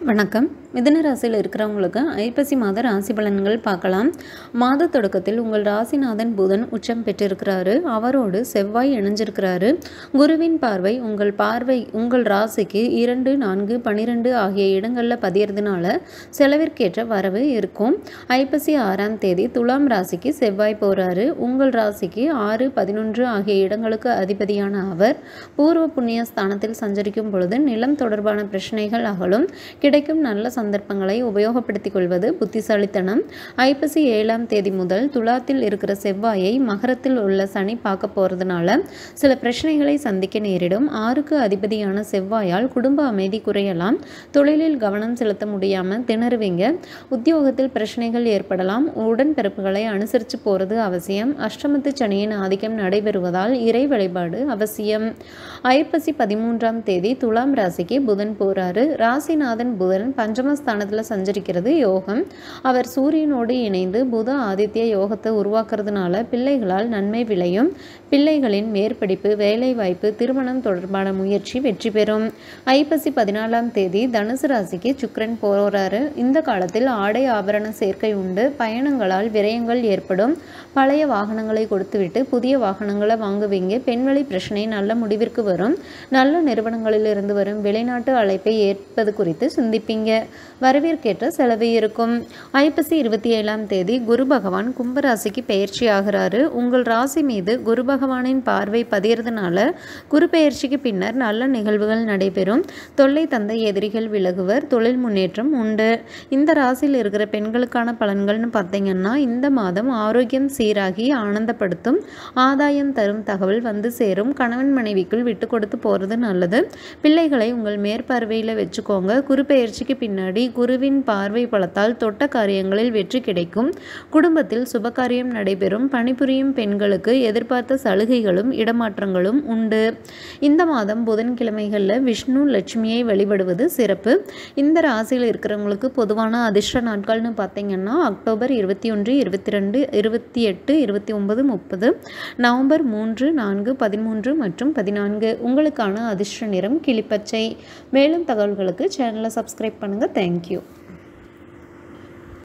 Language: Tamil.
வணக்கம் மிதுன ராசியில் இருக்கிறவங்களுக்கு ஐப்பசி மாத ராசி பலன்கள் பார்க்கலாம் மாத தொடக்கத்தில் உங்கள் ராசிநாதன் புதன் உச்சம் பெற்றிருக்கிறாரு அவரோடு செவ்வாய் இணைஞ்சிருக்கிறாரு குருவின் பார்வை உங்கள் பார்வை உங்கள் ராசிக்கு இரண்டு நான்கு பன்னிரெண்டு ஆகிய இடங்களில் பதியறதுனால செலவிற்கேற்ற வரவு இருக்கும் ஐப்பசி ஆறாம் தேதி துலாம் ராசிக்கு செவ்வாய் போகிறாரு உங்கள் ராசிக்கு ஆறு பதினொன்று ஆகிய இடங்களுக்கு அதிபதியான அவர் பூர்வ புண்ணிய ஸ்தானத்தில் சஞ்சரிக்கும் பொழுது நிலம் தொடர்பான பிரச்சனைகள் அகலும் கிடைக்கும் நல்ல சந்தர்ப்பங்களை உபயோகப்படுத்திக் கொள்வது புத்திசாலித்தனம் ஐப்பசி ஏழாம் தேதி முதல் துலாத்தில் இருக்கிற செவ்வாயை மகரத்தில் உள்ள சனி பார்க்க போகிறதுனால சில பிரச்சனைகளை சந்திக்க நேரிடும் ஆறுக்கு அதிபதியான செவ்வாயால் குடும்ப அமைதி குறையலாம் தொழிலில் கவனம் செலுத்த முடியாமல் திணறுவீங்க உத்தியோகத்தில் பிரச்சனைகள் ஏற்படலாம் உடன்பிறப்புகளை அனுசரித்து போகிறது அவசியம் அஷ்டமத்து சனியின் ஆதிக்கம் நடைபெறுவதால் இறை வழிபாடு அவசியம் ஐப்பசி பதிமூன்றாம் தேதி துலாம் ராசிக்கு புதன் போறாரு ராசிநாதன் புதன் பஞ்சமஸ்தானத்தில் சஞ்சரிக்கிறது யோகம் அவர் சூரியனோடு இணைந்து புத ஆதித்ய யோகத்தை உருவாக்குறதுனால பிள்ளைகளால் நன்மை விளையும் பிள்ளைகளின் மேற்படிப்பு வேலைவாய்ப்பு திருமணம் தொடர்பான முயற்சி வெற்றி பெறும் ஐப்பசி பதினாலாம் தேதி தனுசு ராசிக்கு சுக்கிரன் போறாரு இந்த காலத்தில் ஆடை ஆபரண சேர்க்கை உண்டு பயணங்களால் விரயங்கள் ஏற்படும் பழைய வாகனங்களை கொடுத்துவிட்டு புதிய வாகனங்களை வாங்குவீங்க பெண்வழி பிரச்சனை நல்ல முடிவிற்கு வரும் நல்ல நிறுவனங்களில் இருந்து வரும் வெளிநாட்டு அழைப்பை ஏற்பது குறித்து சிந்திப்பீங்க வரவிற்கேற்ற செலவு இருக்கும் ஐப்பசி இருபத்தி ஏழாம் தேதி குரு பகவான் கும்பராசிக்கு பயிற்சி ஆகிறாரு உங்கள் ராசி மீது குரு பகவானின் பார்வை பதியறதுனால குரு பயிற்சிக்கு பின்னர் நல்ல நிகழ்வுகள் நடைபெறும் தொல்லை தந்த எதிரிகள் விலகுவர் தொழில் முன்னேற்றம் உண்டு இந்த ராசியில் இருக்கிற பெண்களுக்கான பலன்கள்னு பார்த்தீங்கன்னா இந்த மாதம் ஆரோக்கியம் சீராகி ஆனந்தப்படுத்தும் ஆதாயம் தரும் தகவல் வந்து சேரும் கணவன் மனைவிக்குள் விட்டு கொடுத்து போகிறது நல்லது பிள்ளைகளை உங்கள் மேற்பார்வையில் வச்சுக்கோங்க குரு பெயர்ச்சிக்கு பின்னாடி குருவின் பார்வை பலத்தால் தொட்ட காரியங்களில் வெற்றி கிடைக்கும் குடும்பத்தில் சுபகாரியம் நடைபெறும் பணிபுரியும் பெண்களுக்கு எதிர்பார்த்த சலுகைகளும் இடமாற்றங்களும் உண்டு இந்த மாதம் புதன்கிழமைகளில் விஷ்ணு லட்சுமியை வழிபடுவது சிறப்பு இந்த ராசியில் இருக்கிறவங்களுக்கு பொதுவான அதிர்ஷ்ட நாட்கள்னு பார்த்தீங்கன்னா அக்டோபர் இருபத்தி ஒன்று இருபத்தி ரெண்டு இருபத்தி எட்டு இருபத்தி ஒன்பது முப்பது நவம்பர் மூன்று நான்கு பதிமூன்று மற்றும் பதினான்கு உங்களுக்கான அதிர்ஷ்ட நிறம் கிளிப்பச்சை மேலும் தகவல்களுக்கு சேனலை சப்ஸ்கிரைப் பண்ணுங்கள் தேங்க்யூ